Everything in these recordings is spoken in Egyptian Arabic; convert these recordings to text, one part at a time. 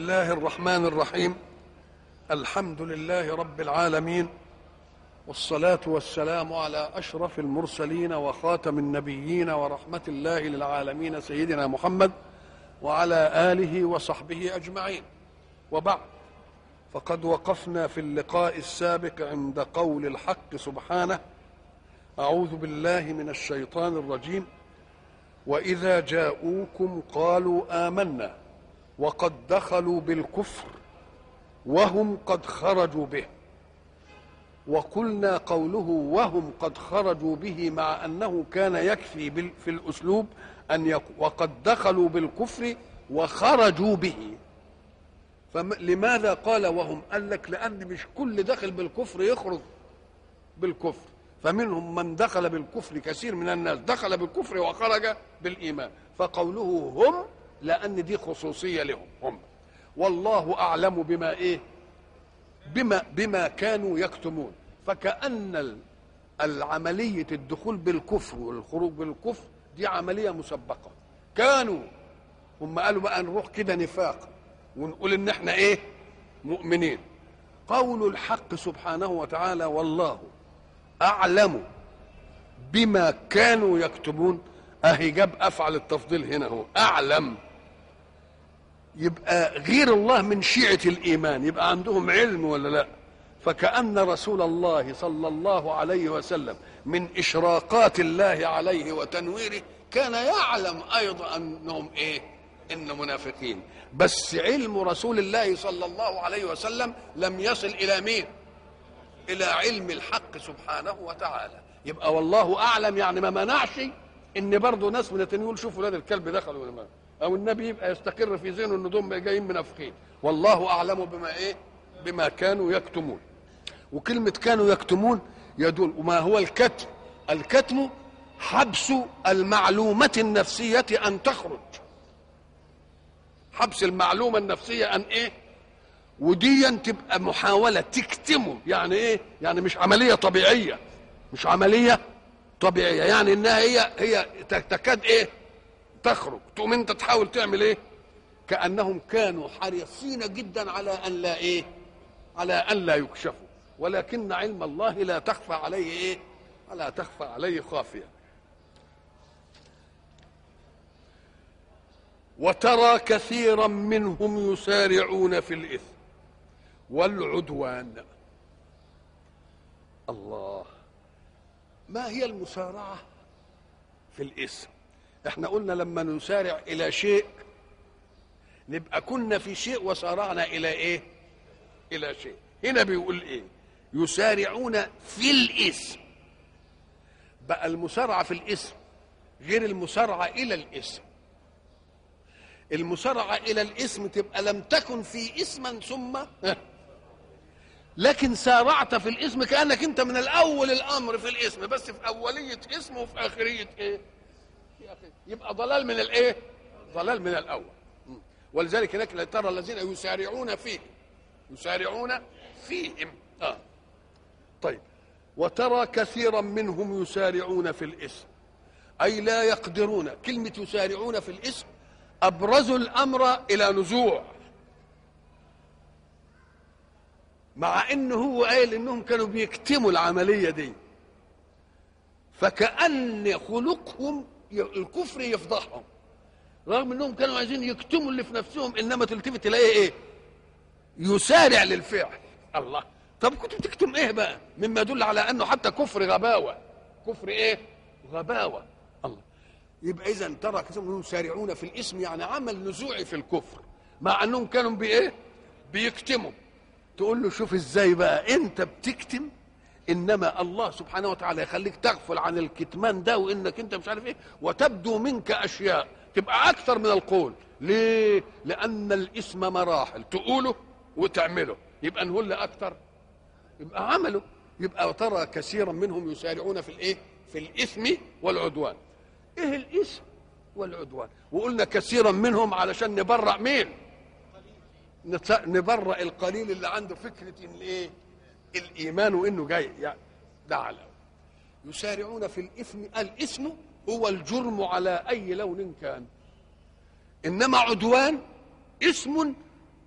الله الرحمن الرحيم الحمد لله رب العالمين والصلاه والسلام على اشرف المرسلين وخاتم النبيين ورحمه الله للعالمين سيدنا محمد وعلى اله وصحبه اجمعين وبعد فقد وقفنا في اللقاء السابق عند قول الحق سبحانه اعوذ بالله من الشيطان الرجيم واذا جاءوكم قالوا امنا وقد دخلوا بالكفر وهم قد خرجوا به وقلنا قوله وهم قد خرجوا به مع انه كان يكفي بال- في الاسلوب ان يق... وقد دخلوا بالكفر وخرجوا به فلماذا قال وهم قال لك لان مش كل داخل بالكفر يخرج بالكفر فمنهم من دخل بالكفر كثير من الناس دخل بالكفر وخرج بالايمان فقوله هم لان دي خصوصيه لهم هم والله اعلم بما ايه بما بما كانوا يكتمون فكأن ال- العملية الدخول بالكفر والخروج بالكفر دي عملية مسبقة كانوا هم قالوا بقى نروح كده نفاق ونقول ان احنا ايه مؤمنين قول الحق سبحانه وتعالى والله اعلم بما كانوا يكتبون اهي جاب افعل التفضيل هنا هو اعلم يبقى غير الله من شيعة الإيمان يبقى عندهم علم ولا لا فكأن رسول الله صلى الله عليه وسلم من إشراقات الله عليه وتنويره كان يعلم أيضا أنهم إيه إن منافقين بس علم رسول الله صلى الله عليه وسلم لم يصل إلى مين إلى علم الحق سبحانه وتعالى يبقى والله أعلم يعني ما منعش إن برضه ناس من التانيين يقول شوفوا ولاد الكلب دخلوا ولا ما او النبي يبقى يستقر في ذهنه ان دول جايين منافقين والله اعلم بما ايه بما كانوا يكتمون وكلمه كانوا يكتمون يدل وما هو الكتم الكتم حبس المعلومه النفسيه ان تخرج حبس المعلومه النفسيه ان ايه وديا تبقى محاوله تكتمه يعني ايه يعني مش عمليه طبيعيه مش عمليه طبيعيه يعني انها هي هي تكاد ايه تخرج تقوم انت تحاول تعمل ايه كانهم كانوا حريصين جدا على ان لا ايه على ان لا يكشفوا ولكن علم الله لا تخفى عليه ايه لا تخفى عليه خافيه وترى كثيرا منهم يسارعون في الاثم والعدوان الله ما هي المسارعه في الاثم احنا قلنا لما نسارع الى شيء نبقى كنا في شيء وسارعنا الى ايه الى شيء هنا بيقول ايه يسارعون في الاسم بقى المسارعه في الاسم غير المسارعه الى الاسم المسارعه الى الاسم تبقى لم تكن في اسما ثم لكن سارعت في الاسم كانك انت من الاول الامر في الاسم بس في اوليه اسم وفي اخريه ايه في آخر يبقى ضلال من الايه ضلال من الاول م. ولذلك هناك لا ترى الذين يسارعون فيه يسارعون فيهم آه. طيب وترى كثيرا منهم يسارعون في الاسم اي لا يقدرون كلمه يسارعون في الاسم ابرزوا الامر الى نزوع مع انه هو قايل انهم كانوا بيكتموا العمليه دي فكأن خلقهم الكفر يفضحهم رغم انهم كانوا عايزين يكتموا اللي في نفسهم انما تلتفت تلاقيه ايه يسارع للفعل الله طب كنت بتكتم ايه بقى مما يدل على انه حتى كفر غباوه كفر ايه غباوه الله يبقى اذا ترى كثير منهم يسارعون في الاسم يعني عمل نزوعي في الكفر مع انهم كانوا بايه بيكتموا تقول له شوف ازاي بقى انت بتكتم انما الله سبحانه وتعالى يخليك تغفل عن الكتمان ده وانك انت مش عارف ايه وتبدو منك اشياء تبقى اكثر من القول ليه لان الاسم مراحل تقوله وتعمله يبقى نقول اكثر يبقى عمله يبقى ترى كثيرا منهم يسارعون في الايه في الاثم والعدوان ايه الاثم والعدوان وقلنا كثيرا منهم علشان نبرأ مين نت- نبرأ القليل اللي عنده فكرة ان ايه الايمان وانه جاي يعني ده على يسارعون في الاثم الاثم هو الجرم على اي لون كان انما عدوان اسم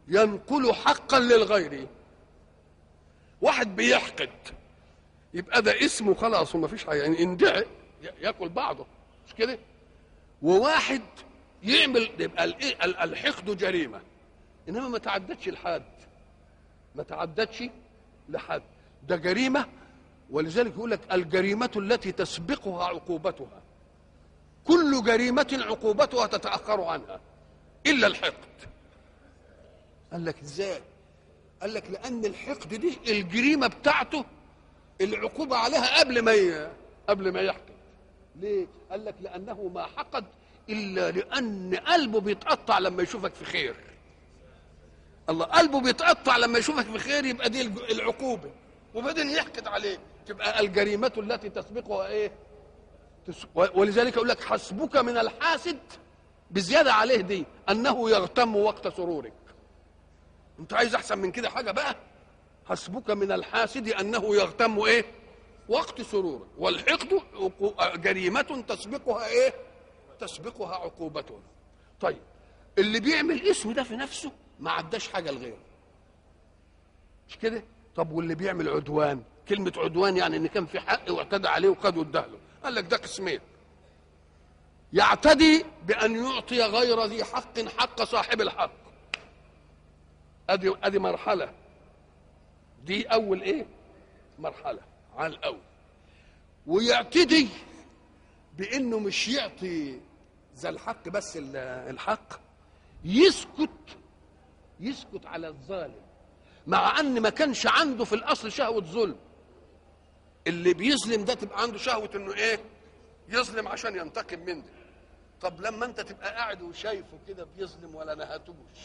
ينقل حقا للغير واحد بيحقد يبقى ده اسمه خلاص وما فيش حاجه يعني اندعي ياكل بعضه مش كده وواحد يعمل يبقى الإيه؟ ال- الحقد جريمه انما ما تعدتش لحد ما تعدتش لحد ده جريمه ولذلك يقول لك الجريمه التي تسبقها عقوبتها كل جريمه عقوبتها تتاخر عنها الا الحقد قال لك ازاي قال لك لان الحقد دي الجريمه بتاعته العقوبه عليها قبل ما ي... قبل ما يحقد ليه قال لك لانه ما حقد الا لان قلبه بيتقطع لما يشوفك في خير الله قلبه بيتقطع لما يشوفك في خير يبقى دي الج- العقوبه وبعدين يحقد عليك تبقى الجريمه التي تسبقها ايه تس... و- ولذلك يقول لك حسبك من الحاسد بزياده عليه دي انه يغتم وقت سرورك انت عايز احسن من كده حاجه بقى حسبك من الحاسد انه يغتم ايه وقت سرورك والحقد عقو- جريمه تسبقها ايه تسبقها عقوبته طيب اللي بيعمل اسم ده في نفسه ما عداش حاجه لغيره مش كده طب واللي بيعمل عدوان كلمه عدوان يعني ان كان في حق واعتدى عليه وخد واداله قال لك ده قسمين يعتدي بان يعطي غير ذي حق حق صاحب الحق ادي ادي مرحله دي اول ايه مرحله على الاول ويعتدي بانه مش يعطي ذا الحق بس ال- الحق يسكت يسكت على الظالم مع ان ما كانش عنده في الاصل شهوه ظلم اللي بيظلم ده تبقى عنده شهوه انه ايه يظلم عشان ينتقم من ده طب لما انت تبقى قاعد وشايفه كده بيظلم ولا نهتوش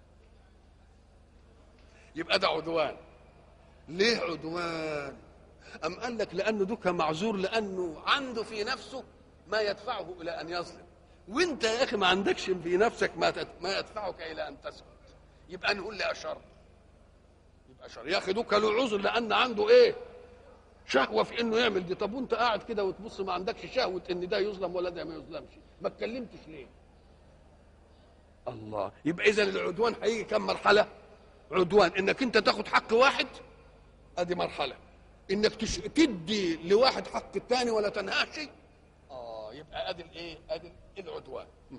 يبقى ده عدوان ليه عدوان أم قال لك لأنه دوكا معذور لأنه عنده في نفسه ما يدفعه إلى أن يظلم وانت يا أخي ما عندكش في نفسك ما تت- ما يدفعك إلى أن تسكت يبقى نقول لي أشر يبقى أشر يا أخي دوكا له عذر لأن عنده إيه شهوة في إنه يعمل دي طب وانت قاعد كده وتبص ما عندكش شهوة إن ده يظلم ولا ده ما يظلمش ما اتكلمتش ليه الله يبقى إذا العدوان هيجي كم مرحلة عدوان انك انت تاخد حق واحد ادي مرحله انك تش... تدي لواحد حق الثاني ولا تنهاش اه يبقى ادي الايه ادي العدوان م.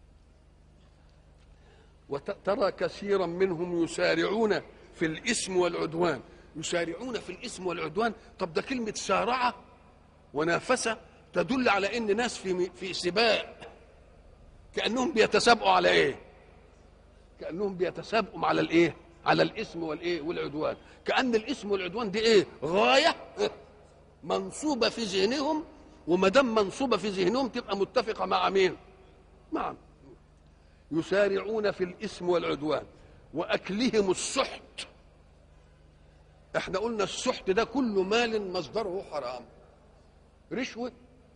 وترى كثيرا منهم يسارعون في الاسم والعدوان يسارعون في الاسم والعدوان طب ده كلمه سارعه ونافسه تدل على ان ناس في في سباق كانهم بيتسابقوا على ايه كانهم بيتسابقوا على الايه على الاسم والايه والعدوان كان الاسم والعدوان دي ايه غايه منصوبه في ذهنهم وما دام منصوبه في ذهنهم تبقى متفقه مع مين مع يسارعون في الاسم والعدوان واكلهم السحت احنا قلنا السحت ده كل مال مصدره حرام رشوه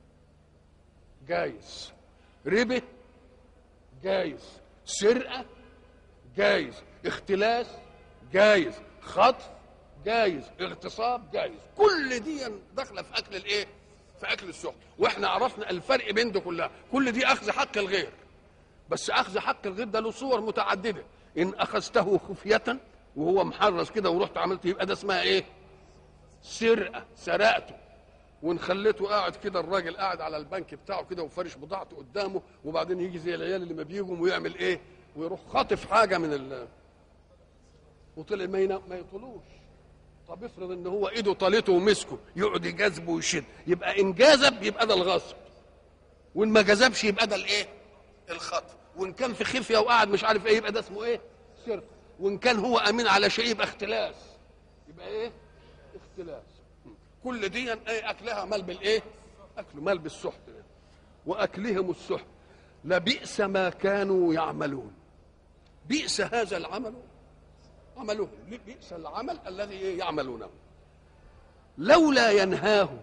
جايز ربه جايز سرقه جايز اختلاس جايز خطف جايز اغتصاب جايز كل دي داخله في اكل الايه في اكل السحت واحنا عرفنا الفرق بين ده كلها كل دي اخذ حق الغير بس اخذ حق الغير ده له صور متعدده ان اخذته خفيه وهو محرز كده ورحت عملت يبقى ده اسمها ايه سرقه سرقته وان خليته قاعد كده الراجل قاعد على البنك بتاعه كده وفرش بضاعته قدامه وبعدين يجي زي العيال اللي ما بيجوا ويعمل ايه ويروح خاطف حاجه من ال وطلع ما ينا- ما يطولوش طب افرض ان هو ايده طالته ومسكه يقعد يجذبه ويشد يبقى ان جذب يبقى ده الغصب وان ما جذبش يبقى ده الايه الخطف وان كان في خفيه وقعد مش عارف ايه يبقى ده اسمه ايه سرقه وان كان هو امين على شيء يبقى اختلاس يبقى ايه اختلاس كل دي ايه اكلها مال بالايه اكل مال بالسحت ده. واكلهم السحت لبئس ما كانوا يعملون بئس هذا العمل عملهم بئس العمل الذي إيه يعملونه لولا ينهاهم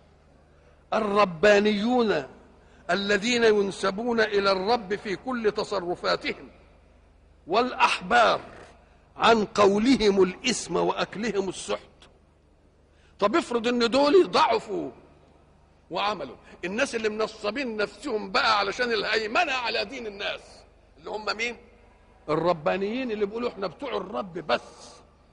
الربانيون الذين ينسبون الى الرب في كل تصرفاتهم والاحبار عن قولهم الاثم واكلهم السحت طب افرض ان دول ضعفوا وعملوا الناس اللي منصبين نفسهم بقى علشان الهيمنه على دين الناس اللي هم مين الربانيين اللي بيقولوا احنا بتوع الرب بس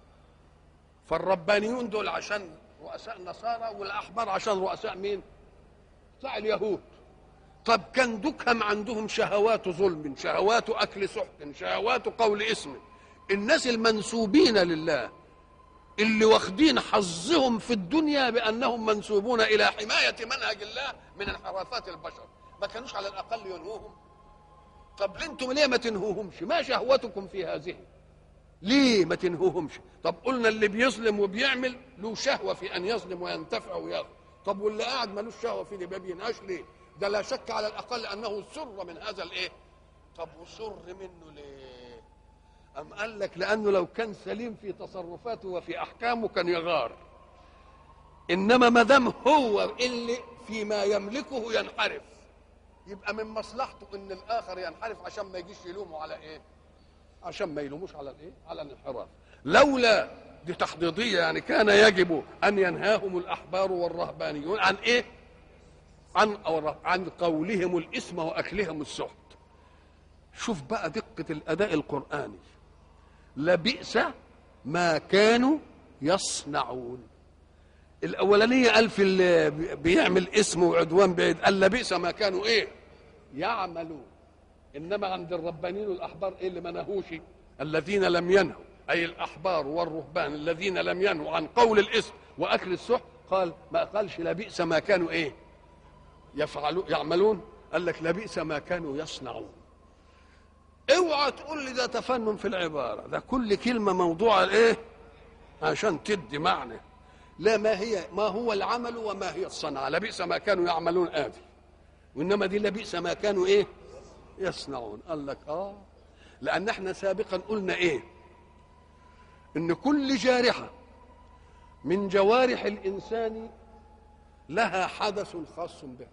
فالربانيون دول عشان رؤساء النصارى والاحبار عشان رؤساء مين بتاع اليهود طب كان دكهم عندهم شهوات ظلم شهوات اكل سحت شهوات قول اسم الناس المنسوبين لله اللي واخدين حظهم في الدنيا بانهم منسوبون الى حمايه منهج الله من انحرافات البشر ما كانوش على الاقل ينهوهم طب انتم ليه ما تنهوهمش ما شهوتكم في هذه ليه ما تنهوهمش طب قلنا اللي بيظلم وبيعمل له شهوه في ان يظلم وينتفع وياخذ طب واللي قاعد ملوش شهوه في دي ما بينهاش ليه ده لا شك على الاقل انه سر من هذا الايه طب وسر منه ليه أم قال لك لأنه لو كان سليم في تصرفاته وفي أحكامه كان يغار إنما ما دام هو اللي فيما يملكه ينحرف يبقى من مصلحته إن الآخر ينحرف عشان ما يجيش يلومه على إيه؟ عشان ما يلوموش على الإيه؟ على الانحراف لولا دي تحضيضية يعني كان يجب أن ينهاهم الأحبار والرهبانيون عن إيه؟ عن أو عن قولهم الإثم وأكلهم السحت شوف بقى دقة الأداء القرآني لبئس ما كانوا يصنعون الأولانية قال في اللي بيعمل اسم وعدوان بعيد قال لبئس ما كانوا إيه يعملون إنما عند الربانيين والأحبار إيه اللي ما نهوش الذين لم ينهوا أي الأحبار والرهبان الذين لم ينهوا عن قول الاسم وأكل السحت قال ما قالش لبئس ما كانوا إيه يفعلون يعملون قال لك لبئس ما كانوا يصنعون اوعى تقول لي ده تفنن في العباره ده كل كلمه موضوعه لايه عشان تدي معنى لا ما هي ما هو العمل وما هي الصنعه لبئس ما كانوا يعملون ادي وانما دي لبئس ما كانوا ايه يصنعون قال لك اه لان احنا سابقا قلنا ايه ان كل جارحه من جوارح الانسان لها حدث خاص بها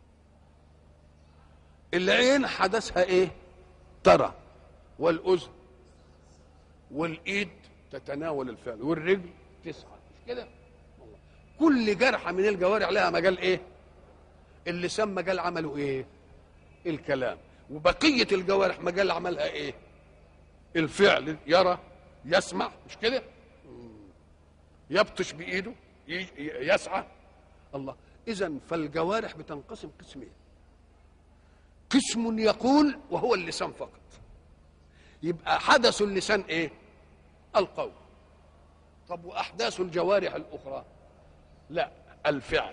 العين حدثها ايه ترى والاذن والايد تتناول الفعل والرجل تسعى مش كده كل جرحه من الجوارح لها مجال ايه اللسان مجال عمله ايه الكلام وبقيه الجوارح مجال عملها ايه الفعل يرى يسمع مش كده يبطش بايده يسعى الله اذا فالجوارح بتنقسم قسمين قسم يقول وهو اللسان فقط يبقى حدث اللسان ايه القول طب واحداث الجوارح الاخرى لا الفعل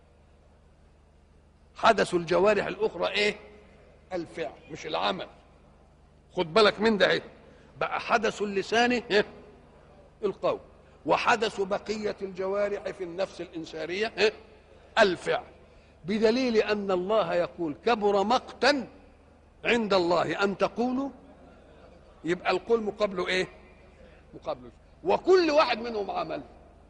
حدث الجوارح الاخرى ايه الفعل مش العمل خد بالك من ده ايه بقى حدث اللسان إيه؟ القول وحدث بقيه الجوارح في النفس الانسانيه إيه؟ الفعل بدليل ان الله يقول كبر مقتا عند الله ان تقولوا يبقى القول مقابله ايه مقابله وكل واحد منهم عمل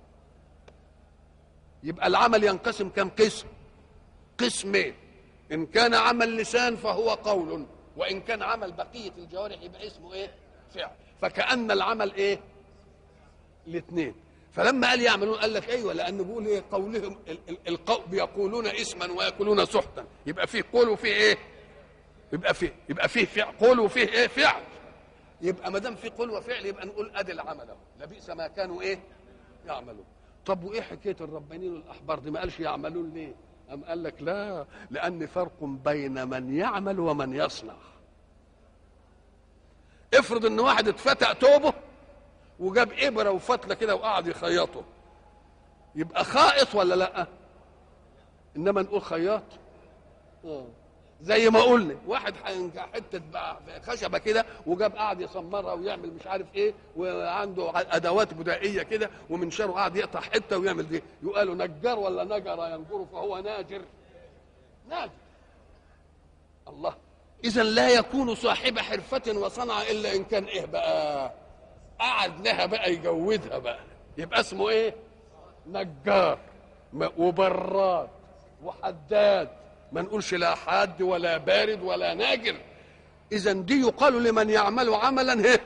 يبقى العمل ينقسم كم قسم قسمين ان كان عمل لسان فهو قول وان كان عمل بقيه الجوارح يبقى اسمه ايه فعل فكأن العمل ايه الاثنين فلما قال يعملون قال لك ايوه لانه بيقول ايه قولهم القول بيقولون اسما وياكلون سحتا يبقى فيه قول وفيه ايه يبقى فيه يبقى فيه فعل قول وفيه ايه فعل يبقى ما دام في قول وفعل يبقى نقول ادي العمل اهو لبئس ما كانوا ايه يعملون طب وايه حكايه الربانيين والاحبار دي ما قالش يعملون ليه أم قال لك لا لأن فرق بين من يعمل ومن يصنع افرض ان واحد اتفتق توبه وجاب ابره وفتله كده وقعد يخيطه يبقى خائط ولا لا انما نقول خياط اه زي ما قلنا واحد حته خشبه كده وجاب قعد يسمرها ويعمل مش عارف ايه وعنده ادوات بدائيه كده ومنشاره قعد يقطع حته ويعمل دي يقالوا نجار ولا نجر ينجر فهو ناجر ناجر الله اذا لا يكون صاحب حرفه وصنعه الا ان كان ايه بقى قعد لها بقى يجودها بقى يبقى اسمه ايه نجار وبراد وحداد ما نقولش لا حاد ولا بارد ولا ناجر اذا دي يقال لمن يعمل عملا هي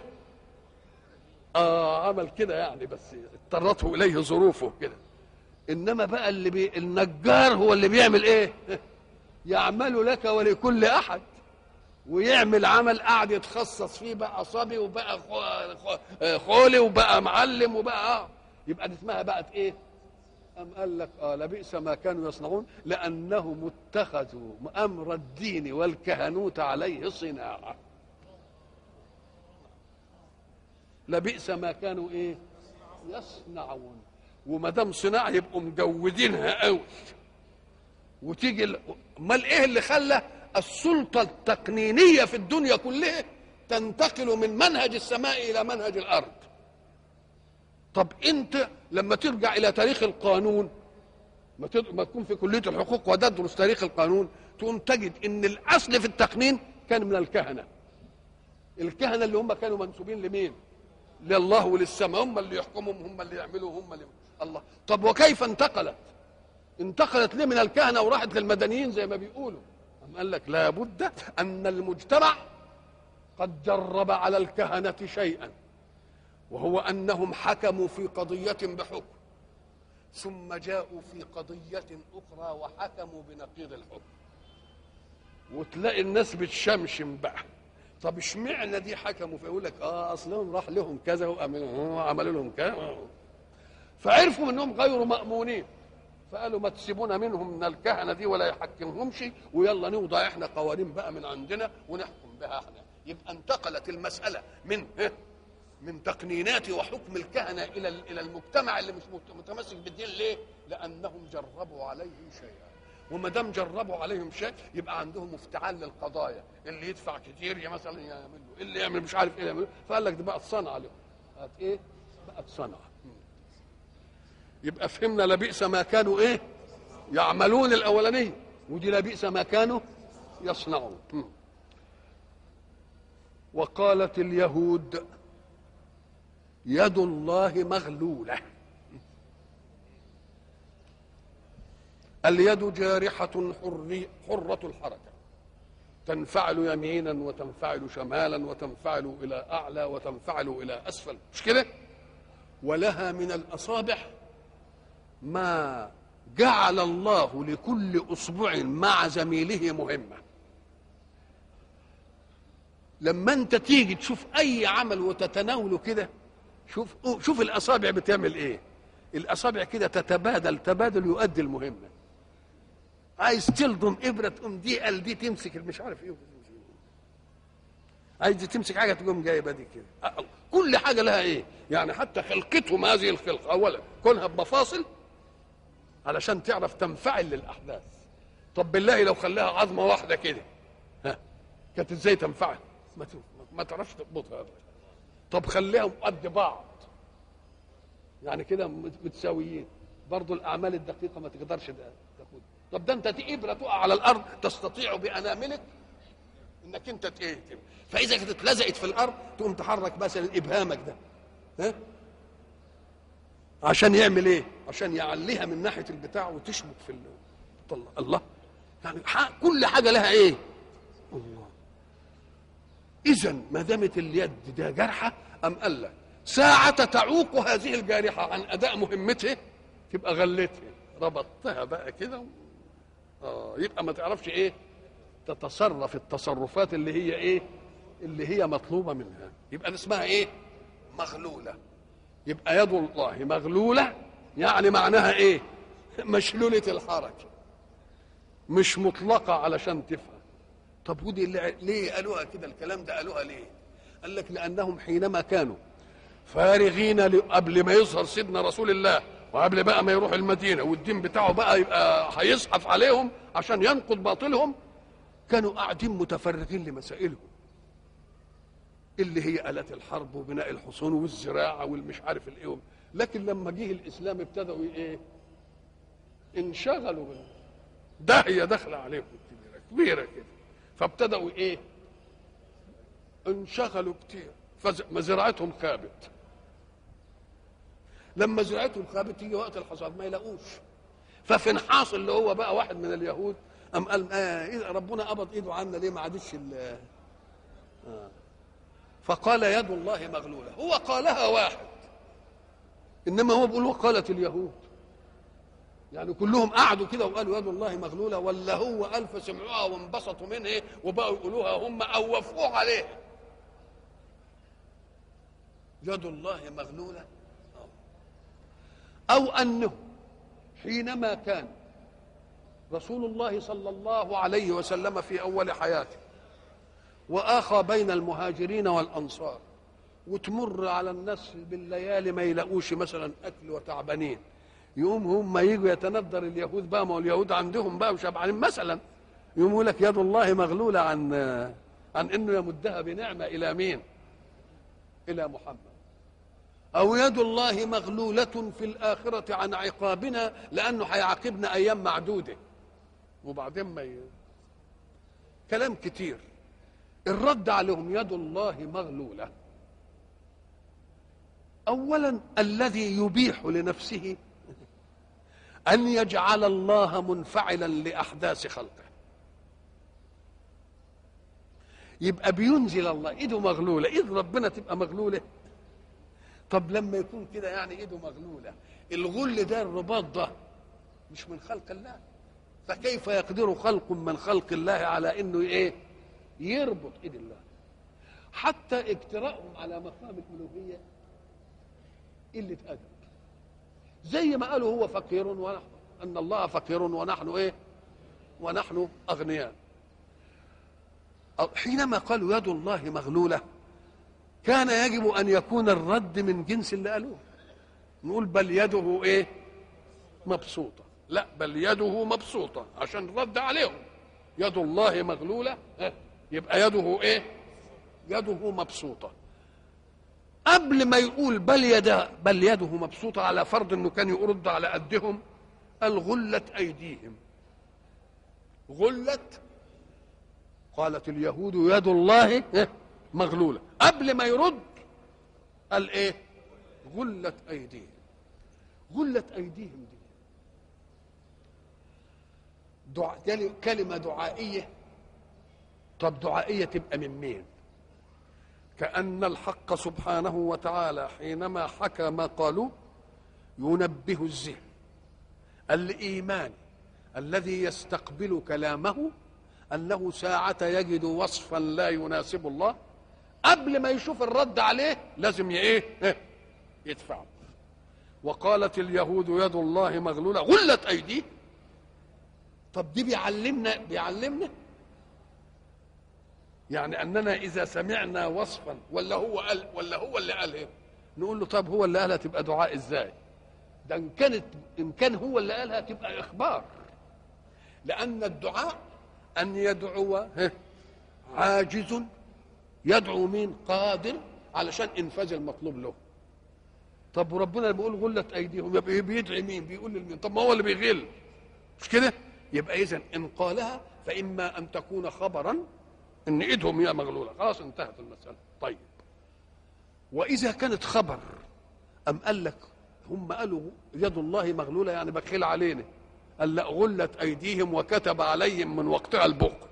اه عمل كده يعني بس اضطرته اليه ظروفه كده انما بقى اللي بي النجار هو اللي بيعمل ايه يعمل لك ولكل احد ويعمل عمل قاعد يتخصص فيه بقى صبي وبقى خولي وبقى معلم وبقى آه. يبقى دي اسمها بقت ايه أم قال لك آه لبئس ما كانوا يصنعون لأنهم اتخذوا أمر الدين والكهنوت عليه صناعة لبئس ما كانوا إيه يصنعون وما دام صناعة يبقوا مجودينها قوي وتيجي امال ايه اللي خلى السلطه التقنينيه في الدنيا كلها تنتقل من منهج السماء الى منهج الارض طب انت لما ترجع الى تاريخ القانون ما, ما تكون في كليه الحقوق وتدرس تاريخ القانون تقوم تجد ان الاصل في التقنين كان من الكهنه الكهنه اللي هم كانوا منسوبين لمين لله وللسماء هم اللي يحكمهم هم اللي يعملوا هم اللي الله طب وكيف انتقلت انتقلت ليه من الكهنه وراحت للمدنيين زي ما بيقولوا أم قال لك لابد ان المجتمع قد جرب على الكهنه شيئا وهو انهم حكموا في قضيه بحكم ثم جاءوا في قضيه اخرى وحكموا بنقيض الحكم وتلاقي الناس بتشمشم بقى طب اشمعنى دي حكموا فيقول لك اه اصلهم راح لهم كذا وعملوا لهم كذا فعرفوا انهم غير مامونين فقالوا ما تسيبونا منهم من الكهنه دي ولا يحكمهمش ويلا نوضع احنا قوانين بقى من عندنا ونحكم بها احنا يبقى انتقلت المساله من من تقنينات وحكم الكهنه الى الى المجتمع اللي مش متمسك بالدين ليه؟ لانهم جربوا عليه شيئا وما دام جربوا عليهم شيء يبقى عندهم افتعال للقضايا اللي يدفع كتير مثلا يعمل له اللي يعمل مش عارف ايه يعمل فقال لك دي بقت صنعه لهم بقت ايه؟ بقت صنعه يبقى فهمنا لبئس ما كانوا ايه يعملون الاولانيه ودي لبئس ما كانوا يصنعون وقالت اليهود يد الله مغلوله اليد جارحة حري حرة الحركة تنفعل يمينا وتنفعل شمالا وتنفعل إلى أعلى وتنفعل إلى أسفل مش كده ولها من الأصابع ما جعل الله لكل اصبع مع زميله مهمه لما انت تيجي تشوف اي عمل وتتناوله كده شوف شوف الاصابع بتعمل ايه الاصابع كده تتبادل تبادل يؤدي المهمه عايز تلضم ابره تقوم دي قال دي تمسك مش عارف ايه عايز تمسك حاجه تقوم جايبه دي كده كل حاجه لها ايه يعني حتى خلقتهم هذه الخلقه اولا كونها بمفاصل علشان تعرف تنفعل للاحداث طب بالله لو خلاها عظمه واحده كده ها كانت ازاي تنفعل ما ما تعرفش تضبطها ابدا طب خليهم قد بعض يعني كده متساويين برضه الاعمال الدقيقه ما تقدرش تاخد طب ده انت ابره تقع على الارض تستطيع باناملك انك انت ايه فاذا كانت اتلزقت في الارض تقوم تحرك مثلا ابهامك ده ها عشان يعمل ايه عشان يعليها من ناحيه البتاع وتشبك في طلع الله يعني كل حاجه لها ايه الله اذا ما دامت اليد ده جرحه ام قال لك ساعة تعوق هذه الجارحة عن أداء مهمته تبقى غلتها ربطتها بقى كده اه يبقى ما تعرفش ايه تتصرف التصرفات اللي هي ايه اللي هي مطلوبة منها يبقى اسمها ايه مغلولة يبقى يد الله مغلولة يعني معناها ايه مشلولة الحركة مش مطلقة علشان تفهم طب ودي ليه قالوها كده الكلام ده قالوها ليه قال لك لأنهم حينما كانوا فارغين قبل ما يظهر سيدنا رسول الله وقبل بقى ما يروح المدينة والدين بتاعه بقى يبقى هيزحف عليهم عشان ينقض باطلهم كانوا قاعدين متفرغين لمسائلهم اللي هي آلات الحرب وبناء الحصون والزراعة والمش عارف الايه لكن لما جه الإسلام ابتدأوا ايه انشغلوا بال داهية داخلة عليهم كبيرة كبيرة كده فابتدأوا ايه انشغلوا كتير فمزرعتهم خابت لما زرعتهم خابت يجي وقت الحصاد ما يلاقوش ففنحاص اللي هو بقى واحد من اليهود أم قال آه ربنا قبض ايده عنا ليه ما عادش آه فقال يد الله مغلوله هو قالها واحد انما هو بيقول وقالت اليهود يعني كلهم قعدوا كده وقالوا يد الله مغلوله ولا هو قال فسمعوها وانبسطوا منها إيه وبقوا يقولوها هم او وافقوا عليها يد الله مغلوله او انه حينما كان رسول الله صلى الله عليه وسلم في اول حياته واخى بين المهاجرين والانصار وتمر على الناس بالليالي ما يلاقوش مثلا اكل وتعبانين يقوم هم يجوا يتندر اليهود بقى ما هو اليهود عندهم بقى وشبعانين مثلا يقوم يقول لك يد الله مغلوله عن عن انه يمدها بنعمه الى مين؟ الى محمد او يد الله مغلوله في الاخره عن عقابنا لانه هيعاقبنا ايام معدوده وبعدين ما ي... كلام كتير الرد عليهم يد الله مغلوله اولا الذي يبيح لنفسه ان يجعل الله منفعلا لاحداث خلقه يبقى بينزل الله ايده مغلوله ايد ربنا تبقى مغلوله طب لما يكون كده يعني ايده مغلوله الغل ده الرباط ده مش من خلق الله فكيف يقدر خلق من خلق الله على انه ايه يربط ايد الله حتى اجتراءهم على مقام الالوهيه قله ادب زي ما قالوا هو فقير ونحن ان الله فقير ونحن ايه ونحن اغنياء حينما قالوا يد الله مغلوله كان يجب ان يكون الرد من جنس اللي قالوه نقول بل يده ايه مبسوطه لا بل يده مبسوطه عشان رد عليهم يد الله مغلوله يبقى يده ايه يده مبسوطه قبل ما يقول بل يده بل يده مبسوطه على فرض انه كان يرد على قدهم قال غلت ايديهم غلت قالت اليهود يد الله مغلوله قبل ما يرد قال ايه غلت ايديهم غلت ايديهم دي دعاء كلمه دعائيه طب دعائيه تبقى من مين كأن الحق سبحانه وتعالى حينما حكى ما قالوا ينبه الذهن الإيمان الذي يستقبل كلامه أنه ساعة يجد وصفا لا يناسب الله قبل ما يشوف الرد عليه لازم ايه يدفعه وقالت اليهود يد الله مغلولة غلت أيديه طب دي بيعلمنا بيعلمنا يعني اننا اذا سمعنا وصفا ولا هو قال ولا هو اللي قال ايه نقول له طب هو اللي قالها تبقى دعاء ازاي ده ان كانت ان كان هو اللي قالها تبقى اخبار لان الدعاء ان يدعو عاجز يدعو مين قادر علشان انفاذ المطلوب له طب وربنا بيقول غلت ايديهم يبقى بيدعي مين بيقول لمين طب ما هو اللي بيغل مش كده يبقى اذا ان قالها فاما ان تكون خبرا ان ايدهم هي مغلوله خلاص انتهت المساله طيب واذا كانت خبر ام قال لك هم قالوا يد الله مغلوله يعني بخيل علينا قال لا غلت ايديهم وكتب عليهم من وقتها البخل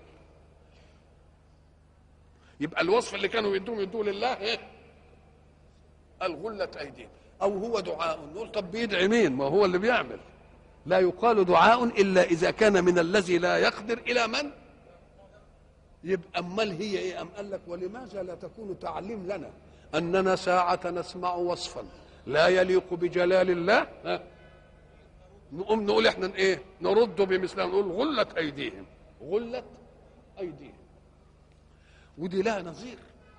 يبقى الوصف اللي كانوا يدوهم يدوه لله ايه قال غلت ايديهم او هو دعاء نقول طب بيدعي مين ما هو اللي بيعمل لا يقال دعاء الا اذا كان من الذي لا يقدر الى من يبقى امال هي ايه ام قال لك ولماذا لا تكون تعليم لنا اننا ساعه نسمع وصفا لا يليق بجلال الله ها نقوم نقول احنا ايه نرد بمثلها نقول غلت ايديهم غلت ايديهم ودي لها نظير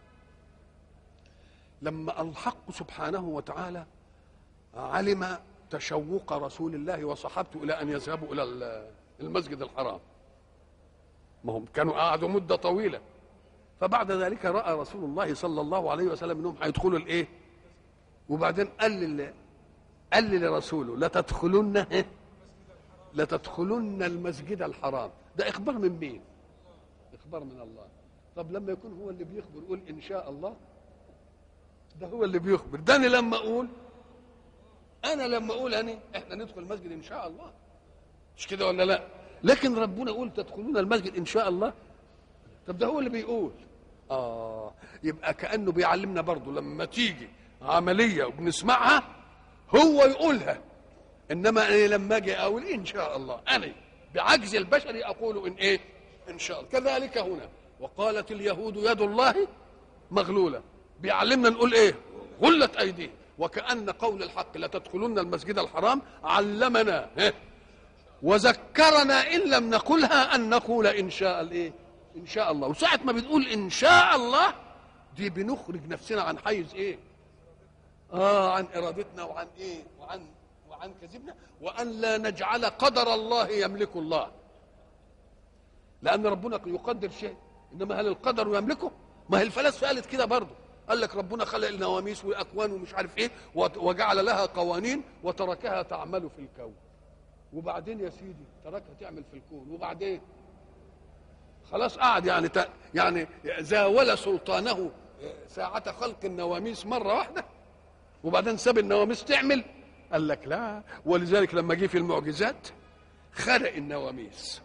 لما الحق سبحانه وتعالى علم تشوق رسول الله وصحابته الى ان يذهبوا الى المسجد الحرام ما هم كانوا قعدوا مده طويله فبعد ذلك راى رسول الله صلى الله عليه وسلم انهم هيدخلوا الايه وبعدين قال لل قال لرسوله لتدخلن لتدخلن المسجد الحرام ده اخبار من مين اخبار من الله طب لما يكون هو اللي بيخبر يقول ان شاء الله ده هو اللي بيخبر ده انا لما اقول انا لما اقول انا احنا ندخل المسجد ان شاء الله مش كده ولا لا لكن ربنا يقول تدخلون المسجد ان شاء الله طب ده هو اللي بيقول اه يبقى كانه بيعلمنا برضه لما تيجي عمليه وبنسمعها هو يقولها انما انا لما اجي اقول ان شاء الله انا بعجز البشر اقول ان ايه ان شاء الله كذلك هنا وقالت اليهود يد الله مغلوله بيعلمنا نقول ايه غلت ايديه وكان قول الحق لتدخلن المسجد الحرام علمنا إيه؟ وذكرنا ان لم نقلها ان نقول ان شاء الايه ان شاء الله وساعه ما بنقول ان شاء الله دي بنخرج نفسنا عن حيز ايه اه عن ارادتنا وعن ايه وعن وعن كذبنا وان لا نجعل قدر الله يملك الله لان ربنا يقدر شيء انما هل القدر يملكه ما هي الفلاسفه قالت كده برضه قال لك ربنا خلق النواميس والاكوان ومش عارف ايه وجعل لها قوانين وتركها تعمل في الكون وبعدين يا سيدي تركها تعمل في الكون وبعدين خلاص قعد يعني ت... يعني زاول سلطانه ساعة خلق النواميس مرة واحدة وبعدين ساب النواميس تعمل قال لك لا ولذلك لما جه في المعجزات خرق النواميس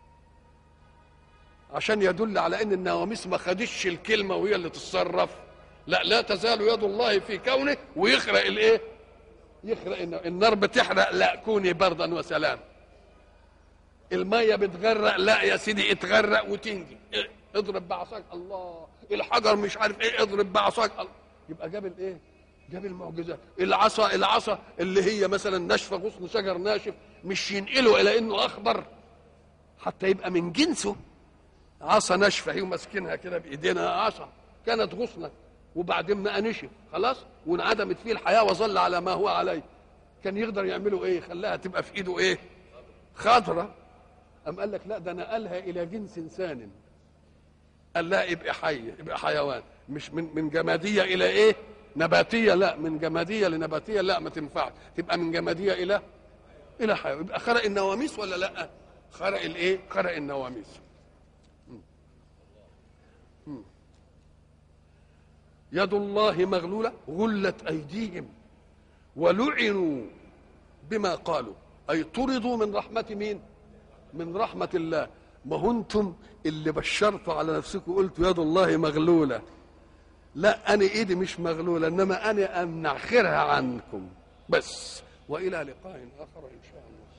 عشان يدل على ان النواميس ما خدش الكلمه وهي اللي تتصرف لا لا تزال يد الله في كونه ويخرق الايه يخرق النار بتحرق لا كوني بردا وسلام الميه بتغرق لا يا سيدي اتغرق وتنجي إيه؟ اضرب بعصاك الله الحجر مش عارف ايه اضرب بعصاك الله يبقى جاب الايه جاب المعجزات العصا العصا اللي هي مثلا ناشفه غصن شجر ناشف مش ينقله الى انه اخضر حتى يبقى من جنسه عصا ناشفه هي ماسكينها كده بايدينا عصا كانت غصنه وبعدين ما نشف خلاص وانعدمت فيه الحياه وظل على ما هو عليه كان يقدر يعملوا ايه خلاها تبقى في ايده ايه خضره أم قال لك لا ده نقلها إلى جنس ثان قال لا يبقى حي يبقى حيوان مش من من جمادية إلى إيه؟ نباتية لا من جمادية لنباتية لا ما تنفعش تبقى من جمادية إلى إلى حيوان يبقى خرق النواميس ولا لا؟ خرق الإيه؟ خرق النواميس يد الله مغلولة غلت أيديهم ولعنوا بما قالوا أي طردوا من رحمة مين؟ من رحمة الله ما هو انتم اللي بشرتوا على نفسكم قلتوا يد الله مغلولة لا أنا إيدي مش مغلولة إنما أنا أمنع خيرها عنكم بس وإلى لقاء آخر إن شاء الله